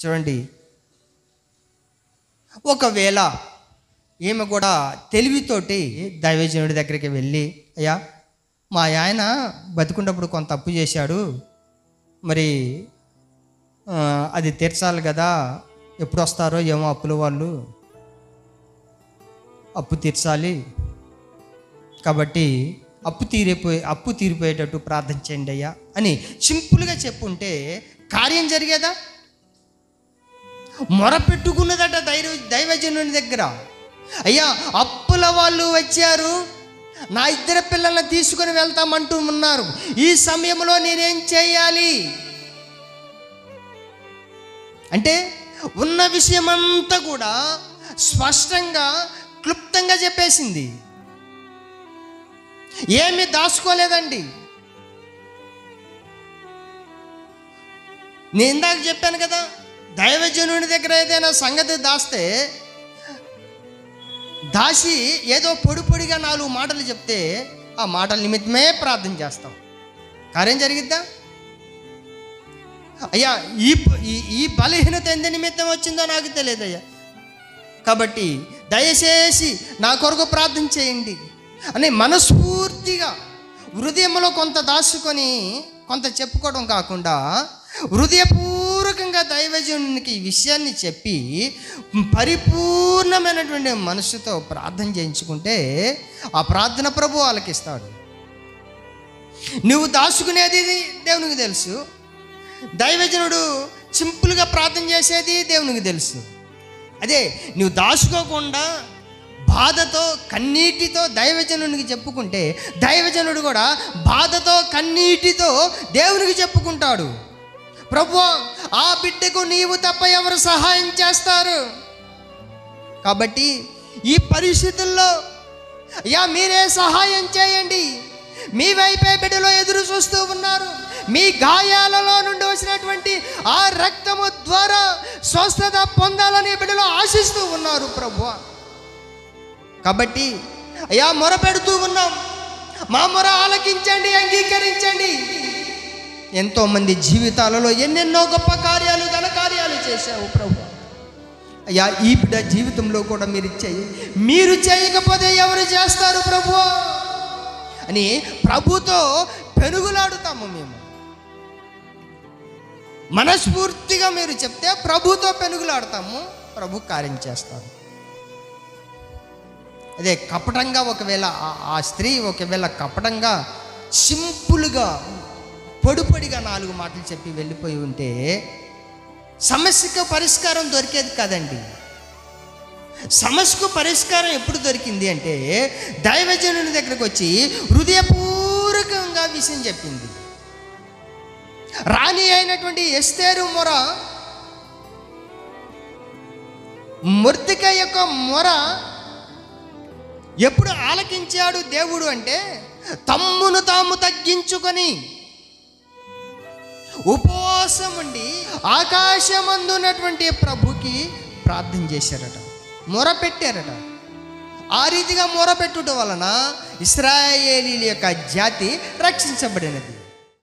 చూడండి ఒకవేళ ఈమె కూడా తెలివితోటి దైవజనుడి దగ్గరికి వెళ్ళి అయ్యా మా ఆయన బతుకున్నప్పుడు కొంత తప్పు చేశాడు మరి ఆ, అది తీర్చాలి కదా ఎప్పుడు వస్తారో ఏమో అప్పుల వాళ్ళు అప్పు తీర్చాలి కాబట్టి అప్పు తీరిపోయి అప్పు తీరిపోయేటట్టు ప్రార్థన చేయండి అయ్యా అని సింపుల్గా చెప్పుంటే కార్యం జరిగేదా మొర పెట్టుకున్నదట దైవ దైవజనుని దగ్గర అయ్యా అప్పుల వాళ్ళు వచ్చారు నా ఇద్దరు పిల్లల్ని తీసుకుని వెళ్తామంటూ ఉన్నారు ఈ సమయంలో నేనేం చేయాలి అంటే ఉన్న విషయమంతా కూడా స్పష్టంగా క్లుప్తంగా చెప్పేసింది ఏమీ దాచుకోలేదండి నేను ఇందాక చెప్పాను కదా దైవజనుడి దగ్గర ఏదైనా సంగతి దాస్తే దాసి ఏదో పొడి పొడిగా నాలుగు మాటలు చెప్తే ఆ మాటల నిమిత్తమే ప్రార్థన చేస్తాం కార్యం జరిగిద్దా అయ్యా ఈ ఈ- ఈ బలహీనత ఎంత నిమిత్తం వచ్చిందో నాకు తెలియదు అయ్యా కాబట్టి దయచేసి నా కొరకు ప్రార్థన చేయండి అని మనస్ఫూర్తిగా హృదయంలో కొంత దాచుకొని కొంత చెప్పుకోవడం కాకుండా హృదయపూర్వకంగా దైవజనునికి ఈ విషయాన్ని చెప్పి పరిపూర్ణమైనటువంటి మనసుతో ప్రార్థన చేయించుకుంటే ఆ ప్రార్థన ప్రభు ఆలకిస్తాడు నువ్వు దాచుకునేది దేవునికి తెలుసు దైవజనుడు సింపుల్గా ప్రార్థన చేసేది దేవునికి తెలుసు అదే నువ్వు దాచుకోకుండా బాధతో కన్నీటితో దైవజనునికి చెప్పుకుంటే దైవజనుడు కూడా బాధతో కన్నీటితో దేవునికి చెప్పుకుంటాడు ప్రభు ఆ బిడ్డకు నీవు తప్ప ఎవరు సహాయం చేస్తారు కాబట్టి ఈ పరిస్థితుల్లో అయ్యా మీరే సహాయం చేయండి మీ వైపే బిడ్డలో ఎదురు చూస్తూ ఉన్నారు మీ గాయాలలో నుండి వచ్చినటువంటి ఆ రక్తము ద్వారా స్వస్థత పొందాలని బిడ్డలో ఆశిస్తూ ఉన్నారు ప్రభు కాబట్టి అయ్యా మొర పెడుతూ ఉన్నాం మా మొర ఆలకించండి అంగీకరించండి ఎంతోమంది జీవితాలలో ఎన్నెన్నో గొప్ప కార్యాలు ఘన కార్యాలు చేశావు ప్రభు అయ్యా ఈ బిడ్డ జీవితంలో కూడా మీరు చేయి మీరు చేయకపోతే ఎవరు చేస్తారు ప్రభు అని ప్రభుతో పెనుగులాడుతాము మేము మనస్ఫూర్తిగా మీరు చెప్తే ప్రభుతో పెనుగులాడతాము ప్రభు కార్యం చేస్తారు అదే కపటంగా ఒకవేళ ఆ- ఆ స్త్రీ ఒకవేళ కపటంగా సింపుల్గా పొడి పొడిగా నాలుగు మాటలు చెప్పి వెళ్ళిపోయి ఉంటే సమస్యకు పరిష్కారం దొరికేది కాదండి సమస్యకు పరిష్కారం ఎప్పుడు దొరికింది అంటే దైవజనుని దగ్గరకు వచ్చి హృదయపూర్వకంగా విషయం చెప్పింది రాణి అయినటువంటి ఎస్తేరు మొర మృతిక యొక్క మొర ఎప్పుడు ఆలకించాడు దేవుడు అంటే తమ్మును తాము తగ్గించుకొని ఉపవాసం ఉండి ఆకాశమందున్నటువంటి ప్రభుకి ప్రార్థన చేశారట మొర పెట్టారట ఆ రీతిగా మొర పెట్టుట వలన ఇస్రాయేలీల యొక్క జాతి రక్షించబడినది